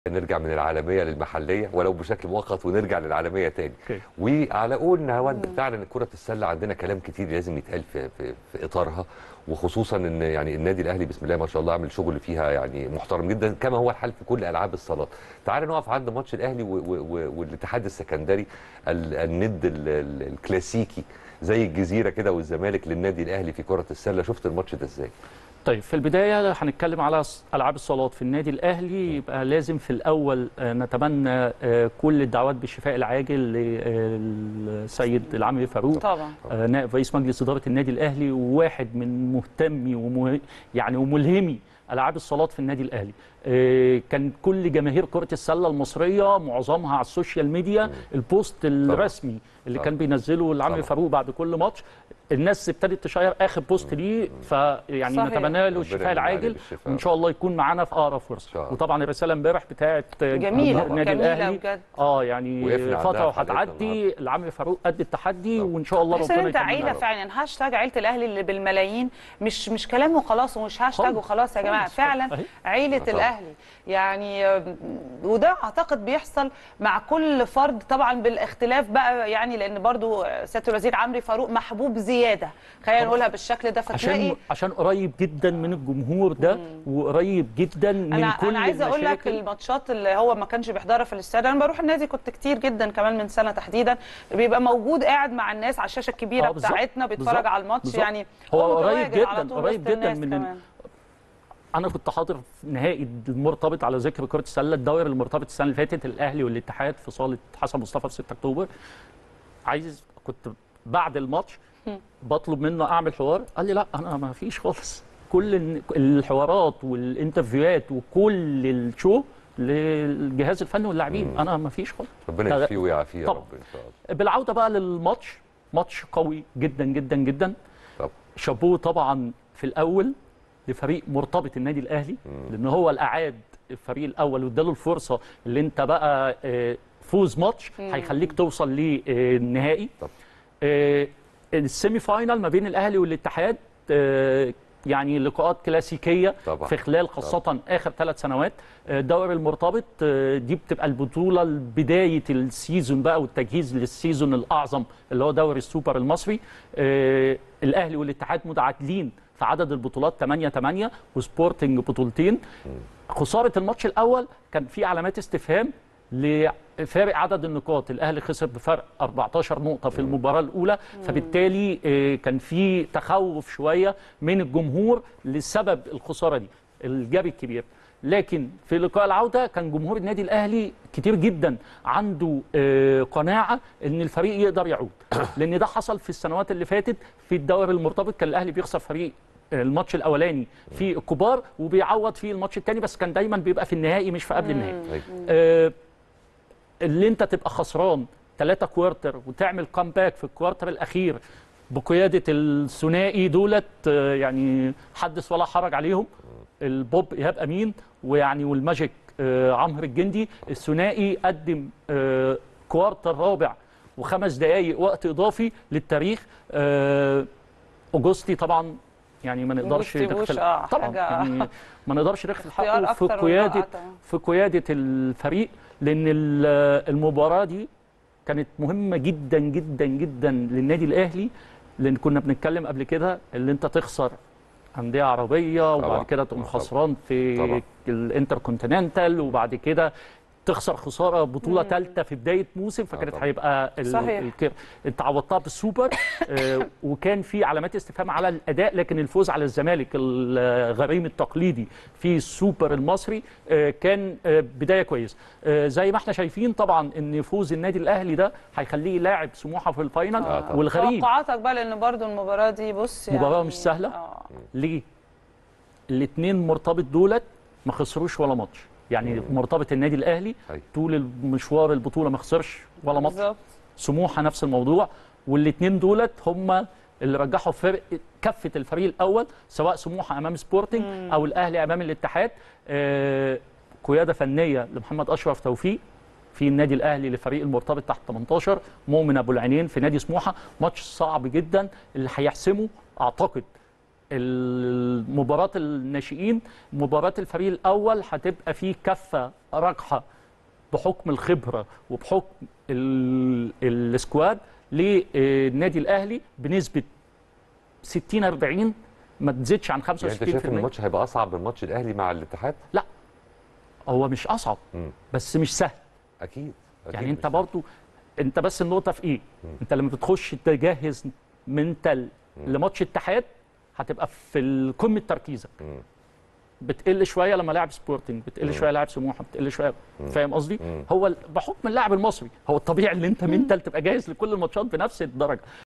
نرجع من العالميه للمحليه ولو بشكل مؤقت ونرجع للعالميه تاني أوكي. وعلى قول نهاوند فعلا كره السله عندنا كلام كتير لازم يتقال في, في, في اطارها وخصوصا ان يعني النادي الاهلي بسم الله ما شاء الله عامل شغل فيها يعني محترم جدا كما هو الحال في كل العاب الصالات تعال نقف عند ماتش الاهلي و- و- و- والاتحاد السكندري ال- الند ال- ال- الكلاسيكي زي الجزيره كده والزمالك للنادي الاهلي في كره السله شفت الماتش ده ازاي طيب في البدايه هنتكلم على ص- العاب الصالات في النادي الاهلي يبقى لازم في الاول آه، نتمنى آه، كل الدعوات بالشفاء العاجل للسيد العمري فاروق طبعا آه، نائب رئيس مجلس اداره النادي الاهلي وواحد من مهتمي ومه... يعني وملهمي العاب الصالات في النادي الاهلي آه، كان كل جماهير كره السله المصريه معظمها على السوشيال ميديا البوست الرسمي اللي طبعا. كان بينزله العمري طبعا. فاروق بعد كل ماتش الناس ابتدت تشير اخر بوست ليه فيعني صحيح. نتمنى له ربنا الشفاء يمن عليه العاجل بالشفاء. وان شاء الله يكون معانا في اقرب إن شاء فرصه الله. وطبعا الرساله امبارح بتاعت جميلة، جمهور النادي جميلة الاهلي بجد. اه يعني وقفنا عندها فتره في حلقتنا وهتعدي العمري فاروق قد التحدي طبعا. وان شاء الله احسن ربنا انت يكملها عيله له. فعلا هاشتاج عيله الاهلي اللي بالملايين مش مش كلام وخلاص ومش هاشتاج خالص. وخلاص يا جماعه خالص. فعلا أهي. عيله طبعا. الاهلي يعني آه، وده اعتقد بيحصل مع كل فرد طبعا بالاختلاف بقى يعني لان برضو سياده الوزير عمرو فاروق محبوب زياده خلينا نقولها بالشكل ده فتلاقي عشان عشان قريب جدا من الجمهور ده وقريب جدا من انا كل انا عايزه اقول لك المشاكل. الماتشات اللي هو ما كانش بيحضرها في الاستاد انا بروح النادي كنت كتير جدا كمان من سنه تحديدا بيبقى موجود قاعد مع الناس على الشاشه الكبيره آه، بالظبط، بتاعتنا بيتفرج بالظبط، على الماتش بالظبط. يعني هو قريب متواجد على جدا، طول قريب وسط جدا الناس من كمان. انا كنت حاضر في نهائي المرتبط على ذكر كره السله الدوري المرتبط السنه اللي فاتت الاهلي والاتحاد في صاله حسن مصطفى في 6 اكتوبر عايز كنت بعد الماتش بطلب منه اعمل حوار قال لي لا انا ما فيش خالص كل الن- الحوارات والانترفيوهات وكل الشو للجهاز الفني واللاعبين انا ما فيش خالص ربنا لا- يشفيه ويعافيه يا طبعا. رب ان شاء الله بالعوده بقى للماتش ماتش قوي جدا جدا جدا طب شابوه طبعا في الاول لفريق مرتبط النادي الاهلي لان هو الاعاد الفريق الاول واداله الفرصه اللي انت بقى آه، فوز ماتش هيخليك توصل للنهائي طب. آه، السيمي فاينال ما بين الاهلي والاتحاد آه، يعني لقاءات كلاسيكيه طبعا. في خلال خاصه اخر ثلاث سنوات آه، الدوري المرتبط آه، دي بتبقى البطوله بدايه السيزون بقى والتجهيز للسيزون الاعظم اللي هو دوري السوبر المصري آه، الاهلي والاتحاد متعادلين في عدد البطولات 8 8 وسبورتنج بطولتين خساره الماتش الاول كان في علامات استفهام لفارق عدد النقاط الاهلي خسر بفرق 14 نقطه في المباراه الاولى فبالتالي آه، كان في تخوف شويه من الجمهور لسبب الخساره دي الجاب الكبير لكن في لقاء العوده كان جمهور النادي الاهلي كتير جدا عنده آه، قناعه ان الفريق يقدر يعود لان ده حصل في السنوات اللي فاتت في الدوري المرتبط كان الاهلي بيخسر فريق الماتش الاولاني في الكبار وبيعوض فيه الماتش الثاني بس كان دايما بيبقى في النهائي مش في قبل النهائي أيوة. آه، اللي انت تبقى خسران ثلاثة كوارتر وتعمل كامباك في الكوارتر الاخير بقياده الثنائي دولت آه، يعني حدث ولا حرج عليهم البوب ايهاب امين ويعني والماجيك آه، عمرو الجندي الثنائي قدم آه، كوارتر رابع وخمس دقائق وقت اضافي للتاريخ آه، اوجوستي طبعا يعني ما نقدرش أوجوستي بوش، نغفل آه، طبعا حاجة- يعني ما نقدرش نغفل اختيار حقه في أكتر من قياده رائع طبعاً. في قياده الفريق لان ال- المباراه دي كانت مهمه جدا جدا جدا للنادي الاهلي لان كنا بنتكلم قبل كده اللي انت تخسر انديه عربيه طبعاً. وبعد كده تقوم طبعاً. خسران في طبعاً. الانتركونتيننتال وبعد كده تخسر خساره بطوله ثالثه في بدايه موسم فكانت طبعاً. هيبقى ال- صحيح. الكير انت عوضتها بالسوبر آه، وكان في علامات استفهام على الاداء لكن الفوز على الزمالك الغريم التقليدي في السوبر المصري آه، كان آه، بدايه كويسه آه، زي ما احنا شايفين طبعا ان فوز النادي الاهلي ده هيخليه لاعب سموحه في الفاينل آه، طبعاً. والغريب توقعاتك بقى لان برضو المباراه دي بص يعني مباراة مش سهلة. آه. ليه؟ الاثنين مرتبط دولت ما خسروش ولا ماتش يعني مرتبط النادي الاهلي أيوة. طول المشوار البطوله ما خسرش ولا ماتش بالظبط سموحه نفس الموضوع والاثنين دولت هم اللي رجحوا فرق كفه الفريق الاول سواء سموحه امام سبورتنج او الاهلي امام الاتحاد آه، قياده فنيه لمحمد اشرف توفيق في النادي الاهلي لفريق المرتبط تحت 18 مؤمن ابو العينين في نادي سموحه ماتش صعب جدا اللي هيحسمه اعتقد مباراه الناشئين مباراه الفريق الاول هتبقى فيه كفه راجحه بحكم الخبره وبحكم ال- السكواد للنادي الاهلي بنسبه 60 40 ما تزيدش عن 65% يعني انت شايف ان الماتش هيبقى اصعب من ماتش الاهلي مع الاتحاد؟ هو مش اصعب مم. بس مش سهل اكيد, أكيد يعني انت مش- برضو انت بس النقطه في ايه انت لما بتخش تجهز منتال لماتش اتحاد هتبقى في ال- قمه تركيزك مم. بتقل شويه لما لاعب سبورتنج بتقل شويه لاعب سموحه بتقل شويه فاهم قصدي مم. هو ال- بحكم اللاعب المصري هو الطبيعي ان انت منتال تبقى جاهز لكل الماتشات بنفس الدرجه